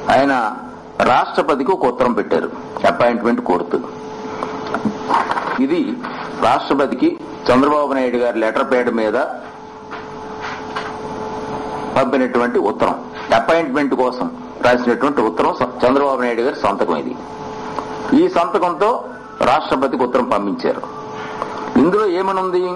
ఆయన రాష్ట్రపతికి ఒక ఉత్తరం పెట్టారు అపాయింట్మెంట్ కోరుతూ ఇది రాష్ట్రపతికి చంద్రబాబు నాయుడు గారి లెటర్ పేడ్ మీద పంపినటువంటి ఉత్తరం అపాయింట్మెంట్ కోసం రాసినటువంటి ఉత్తరం స- చంద్రబాబు నాయుడు గారి సంతకం ఇది ఈ సంతకంతో రాష్ట్రపతికి ఉత్తరం పంపించారు ఇందులో ఏమనుంది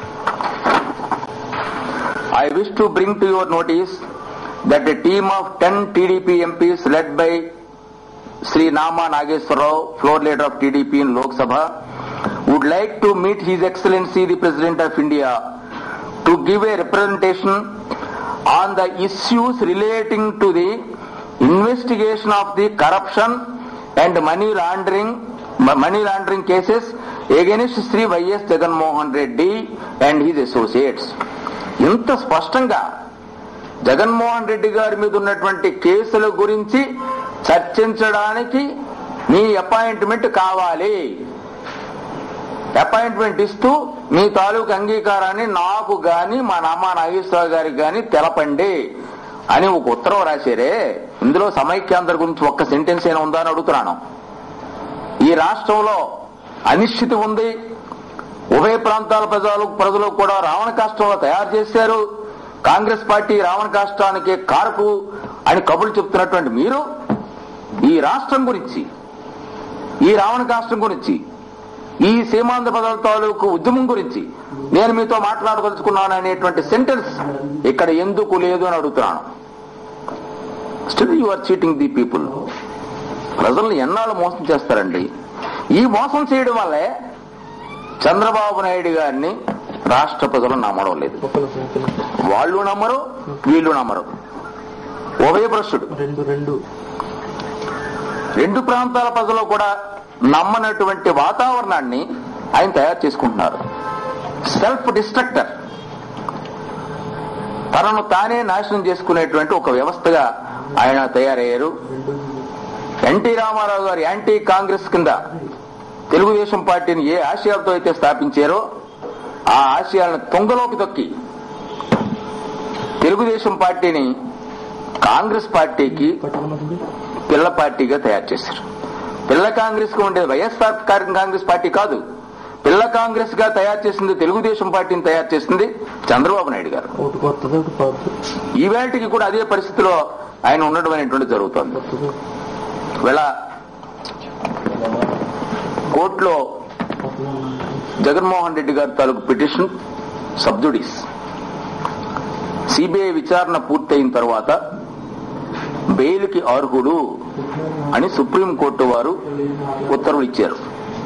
I wish to bring to your notice that a team of ten TDP MPs led by Sri Nama Nageswara Rao, floor leader of TDP in Lok Sabha, would like to meet His Excellency the President of India to give a representation on the issues relating to the investigation of the corruption and money laundering money laundering cases against Sri Y.S. Jagan Mohan Reddy and his associates. ఇంత స్పష్టంగా జగన్మోహన్ రెడ్డి గారి మీద ఉన్నటువంటి కేసుల గురించి చర్చించడానికి మీ appointment కావాలి appointment ఇస్తూ మీ తాలూకు అంగీకారాన్ని నాకు గాని మా నాన్న నాగేశ్వరరావు గారికి గాని తెలపండి అని ఒక ఉత్తరం రాశారే ఇందులో సమైక్యాంధ్ర గురించి ఒక్క సెంటెన్స్ అయినా ఉందా అని అడుగుతున్నాను ఈ రాష్ట్రంలో అనిశ్చితి ఉంది ఉభయ ప్రాంతాల ప్రజలు ప్రజలు కూడా రావణ కాష్టంలో తయారు చేశారు కాంగ్రెస్ పార్టీ రావణ కాష్టానికి కారపు అని కబుర్లు చెప్తున్నటువంటి మీరు ఈ రాష్ట్రం గురించి ఈ రావణ కాష్టం గురించి ఈ సీమాంధ్ర ప్రజల తాలూకు ఉద్యమం గురించి నేను మీతో మాట్లాడదలుచుకున్నాను అనేటువంటి సెంటెన్స్ ఇక్కడ ఎందుకు లేదు అని అడుగుతున్నాను still you are cheating the people ప్రజల్ని ఎన్నాళ్ళు మోసం చేస్తారండి ఈ మోసం చేయడం వల్లే చంద్రబాబు నాయుడు గారిని రాష్ట్ర ప్రజలు నమ్మడం లేదు వాళ్ళు నమ్మరు వీళ్ళు నమ్మరు ఉభయభ్రష్టుడు రెండు రెండు రెండు ప్రాంతాల ప్రజలు కూడా నమ్మనటువంటి వాతావరణాన్ని ఆయన తయారు చేసుకుంటున్నారు సెల్ఫ్ డిస్ట్రక్టర్ తనను తానే నాశనం చేసుకునేటువంటి ఒక వ్యవస్థగా ఆయన తయారయ్యారు ఎన్టీ రామారావు గారు యాంటీ కాంగ్రెస్ కింద తెలుగుదేశం పార్టీని ఏ ఆశయాలతో అయితే స్థాపించారో ఆ ఆశయాలను తొంగలోకి తొక్కి తెలుగుదేశం పార్టీని కాంగ్రెస్ పార్టీకి పట్టుకున్నది పిల్ల పార్టీగా తయారు చేశారు పిల్ల కాంగ్రెస్ కు ఉండేది వైఎస్ఆర్ కార్- కాంగ్రెస్ పార్టీ కాదు పిల్ల కాంగ్రెస్ గా తయారు చేసింది తెలుగుదేశం పార్టీని తయారు చేసింది చంద్రబాబు నాయుడు గారు ఒకటి కొత్తది ఒకటి పాతది ఈవేళకి కూడా అదే పరిస్థితిలో ఆయన ఉండడం అనేటువంటి జరుగుతోంది కొత్తది వేళ కోర్టులో కొత్తది జగన్మోహన్ రెడ్డి గారి తాలూకు పిటిషన్ సబ్జుడీస్ సిబిఐ విచారణ పూర్తయిన తర్వాత బెయిల్కి అర్హుడు అని సుప్రీంకోర్టు వారు ఉత్తర్వులు ఇచ్చారు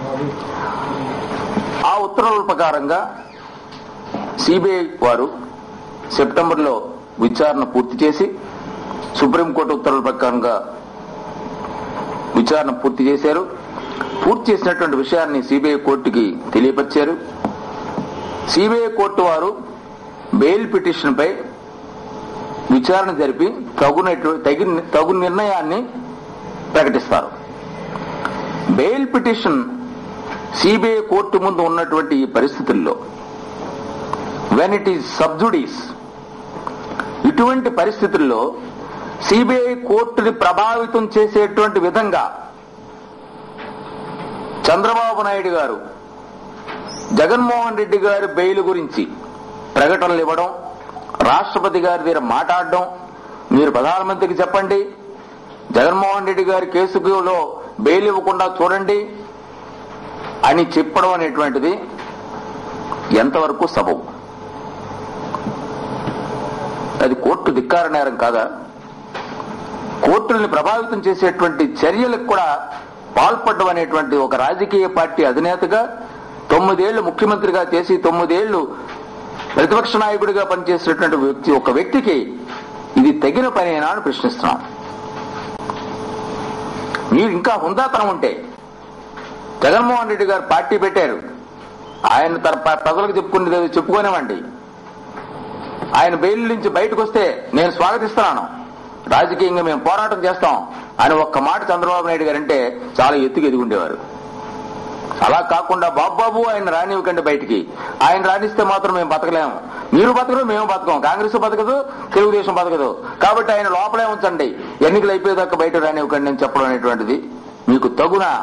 ఆ ఉత్తర్వుల ప్రకారంగా సిబిఐ వారు సెప్టెంబర్లో విచారణ పూర్తి చేసి సుప్రీంకోర్టు ఉత్తర్వుల ప్రకారంగా విచారణ పూర్తి చేశారు పూర్తి చేసినటువంటి విషయాన్ని సిబిఐ కోర్టుకి తెలియపరిచారు సిబిఐ కోర్టు వారు బెయిల్ పిటిషన్ పై విచారణ జరిపి తగునట్టు తగి తగు నిర్ణయాన్ని ప్రకటిస్తారు బెయిల్ పిటిషన్ సిబిఐ కోర్టు ముందు ఉన్నటువంటి ఈ పరిస్థితుల్లో వెన్ ఇట్ ఈజ్ సబ్జుడీస్ ఇటువంటి పరిస్థితుల్లో సిబిఐ కోర్టుని ప్రభావితం చేసేటువంటి విధంగా చంద్రబాబు నాయుడు గారు జగన్మోహన్ రెడ్డి గారి బెయిల్ గురించి ప్రకటనలు ఇవ్వడం రాష్ట్రపతి గారి దగ్గర మాట్లాడడం మీరు ప్రధానమంత్రికి చెప్పండి జగన్మోహన్ రెడ్డి గారి కేసులో బెయిల్ ఇవ్వకుండా చూడండి అని చెప్పడం అనేటువంటిది ఎంతవరకు సబబు అది కోర్టు ధిక్కార నేరం కాదా కోర్టుల్ని ప్రభావితం చేసేటువంటి చర్యలకు కూడా పాల్పడడం అనేటువంటి ఒక రాజకీయ పార్టీ అధినేతగా తొమ్మిదేళ్లు ముఖ్యమంత్రిగా చేసి తొమ్మిదేళ్లు ప్రతిపక్ష నాయకుడిగా పనిచేసేటువంటి వ్యక్తి ఒక వ్యక్తికి ఇది తగిన పనేనా అని ప్రశ్నిస్తున్నాం మీరు ఇంకా హుందాతనం ఉంటే జగన్మోహన్ రెడ్డి గారు పార్టీ పెట్టారు ఆయన తన ప- ప్రజలకు చెప్పుకునేది చెప్పుకోనివ్వండి ఆయన బెయిల్ నుంచి బయటకు వస్తే నేను స్వాగతిస్తున్నాను రాజకీయంగా మేము పోరాటం చేస్తాం అని ఒక్క మాట చంద్రబాబు నాయుడు గారు అంటే చాలా ఎత్తుకు ఎదిగి ఉండేవారు అలా కాకుండా బాబు బాబు ఆయన రానివ్వకండి బయటికి ఆయన రాణిస్తే మాత్రం మేము బతకలేము మీరు బతకరు మేము బతకం కాంగ్రెస్ బతకదు తెలుగుదేశం బతకదు కాబట్టి ఆయన లోపలే ఉంచండి ఎన్నికలు అయిపోయేదాకా బయట రానివ్వకండి అని చెప్పడం అనేటువంటిది మీకు తగునా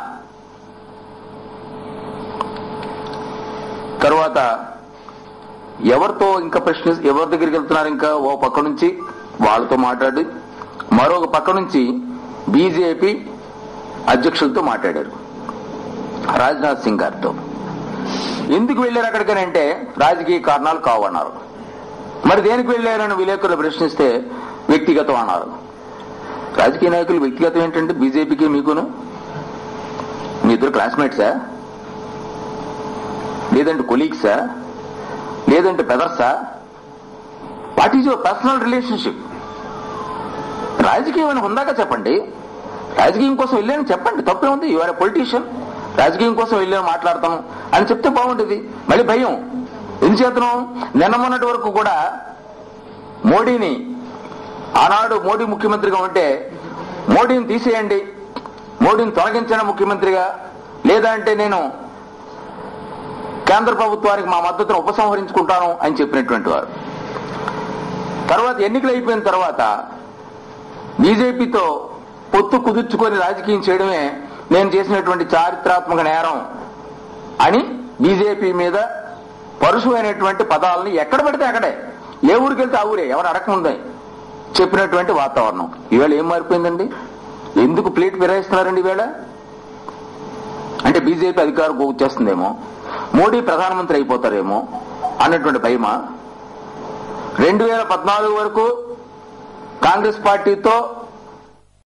తర్వాత ఎవరితో ఇంకా ప్రశ్న ఎవరి దగ్గరికి వెళ్తున్నారు ఇంకా ఓ పక్క నుంచి వాళ్ళతో మాట్లాడి మరొక పక్క నుంచి బీజేపీ అధ్యక్షులతో మాట్లాడారు రాజ్నాథ్ సింగ్ గారితో ఎందుకు వెళ్ళారు అక్కడికనంటే రాజకీయ కారణాలు కావన్నారు మరి దేనికి వెళ్ళారని విలేకరులు ప్రశ్నిస్తే వ్యక్తిగతం అన్నారు రాజకీయ నాయకులు వ్యక్తిగతం ఏంటంటే బీజేపీకి మీకును మీ ఇద్దరు క్లాస్మేట్సా లేదంటే కొలీగ్సా లేదంటే బ్రదర్సా what is your personal relationship రాజకీయం అని ఉందాక చెప్పండి రాజకీయం కోసం వెళ్ళాను చెప్పండి తప్పే ఉంది యువర్ పొలిటీషియన్ రాజకీయం కోసం వెళ్ళాను మాట్లాడతాను అని చెప్తే బాగుంటుంది మళ్ళీ భయం ఎందుచేతను నిన్న మొన్నటి వరకు కూడా మోడీని ఆనాడు మోడీ ముఖ్యమంత్రిగా ఉంటే మోడీని తీసేయండి మోడీని తొలగించిన ముఖ్యమంత్రిగా లేదా అంటే నేను కేంద్ర ప్రభుత్వానికి మా మద్దతును ఉపసంహరించుకుంటాను అని చెప్పినటువంటి వారు తర్వాత ఎన్నికలు అయిపోయిన తర్వాత బీజేపీతో పొత్తు కుదుర్చుకొని రాజకీయం చేయడమే నేను చేసినటువంటి చారిత్రాత్మక నేరం అని బీజేపీ మీద పరుషమైనటువంటి పదాలని ఎక్కడ పడితే అక్కడే ఏ ఊరికి వెళ్తే ఆ ఊరే ఎవరు అడగముందే చెప్పినటువంటి వాతావరణం ఈవేళ ఏం మారిపోయిందండి ఎందుకు ప్లేట్ విరాయిస్తున్నారండి ఈవేళ అంటే బీజేపీ అధికారం వచ్చేస్తుందేమో మోడీ ప్రధానమంత్రి అయిపోతారేమో అన్నటువంటి భయమా రెండు వేల పద్నాలుగు వరకు కాంగ్రెస్ పార్టీతో